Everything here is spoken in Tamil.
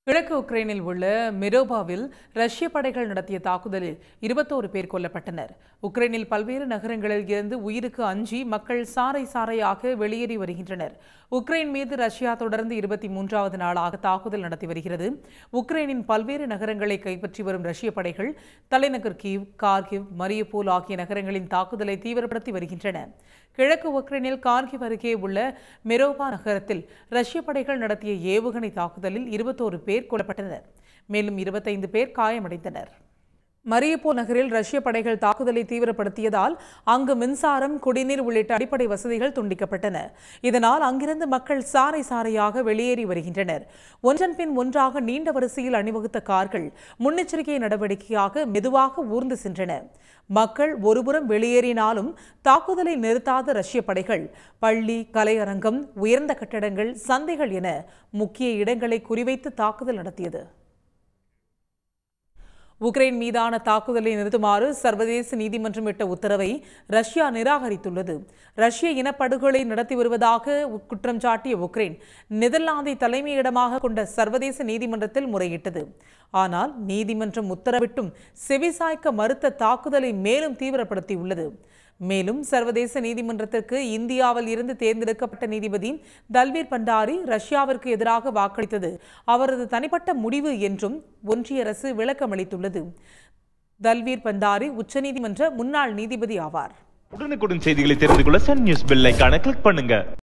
கிழக்கு உக்ரைனில் உள்ள மிரோபாவில் ரஷ்ய படைகள் நடத்திய தாக்குதலில் இருபத்தோரு பேர் கொல்லப்பட்டனர் உக்ரைனில் பல்வேறு நகரங்களில் இருந்து உயிருக்கு அஞ்சி மக்கள் சாறை சாறையாக வெளியேறி வருகின்றனர் உக்ரைன் மீது ரஷ்யா தொடர்ந்து இருபத்தி மூன்றாவது நாளாக தாக்குதல் நடத்தி வருகிறது உக்ரைனின் பல்வேறு நகரங்களை கைப்பற்றி வரும் ரஷ்ய படைகள் தலைநகர் கீவ் கார்கிவ் மரியபோல் ஆகிய நகரங்களின் தாக்குதலை தீவிரப்படுத்தி வருகின்றன கிழக்கு உக்ரைனில் கார்கிவ் அருகே உள்ள மெரோபா நகரத்தில் ரஷ்ய படைகள் நடத்திய ஏவுகணை தாக்குதலில் இருபத்தோரு பேர் கொல்லப்பட்டனர் மேலும் இருபத்தைந்து பேர் காயமடைந்தனர் மரியப்போ நகரில் ரஷ்ய படைகள் தாக்குதலை தீவிரப்படுத்தியதால் அங்கு மின்சாரம் குடிநீர் உள்ளிட்ட அடிப்படை வசதிகள் துண்டிக்கப்பட்டன இதனால் அங்கிருந்து மக்கள் சாறை சாறையாக வெளியேறி வருகின்றனர் ஒன்றன் பின் ஒன்றாக நீண்ட வரிசையில் அணிவகுத்த கார்கள் முன்னெச்சரிக்கை நடவடிக்கையாக மெதுவாக ஊர்ந்து சென்றன மக்கள் ஒருபுறம் வெளியேறினாலும் தாக்குதலை நிறுத்தாத ரஷ்ய படைகள் பள்ளி கலையரங்கம் உயர்ந்த கட்டடங்கள் சந்தைகள் என முக்கிய இடங்களை குறிவைத்து தாக்குதல் நடத்தியது உக்ரைன் மீதான தாக்குதலை நிறுத்துமாறு சர்வதேச நீதிமன்றம் இட்ட உத்தரவை ரஷ்யா நிராகரித்துள்ளது ரஷ்ய இனப்படுகொலை நடத்தி வருவதாக குற்றம் சாட்டிய உக்ரைன் நெதர்லாந்தை தலைமையிடமாக கொண்ட சர்வதேச நீதிமன்றத்தில் முறையிட்டது ஆனால் நீதிமன்றம் உத்தரவிட்டும் செவிசாய்க்க மறுத்த தாக்குதலை மேலும் தீவிரப்படுத்தியுள்ளது மேலும் சர்வதேச நீதிமன்றத்திற்கு இந்தியாவில் இருந்து தேர்ந்தெடுக்கப்பட்ட நீதிபதி தல்வீர் பண்டாரி ரஷ்யாவிற்கு எதிராக வாக்களித்தது அவரது தனிப்பட்ட முடிவு என்றும் ஒன்றிய அரசு விளக்கமளித்துள்ளது தல்வீர் பண்டாரி உச்சநீதிமன்ற முன்னாள் நீதிபதி ஆவார் உடனுக்குடன் செய்திகளை தெரிந்து கொள்ள சன் நியூஸ் பெல் ஐகானை கிளிக் பண்ணுங்க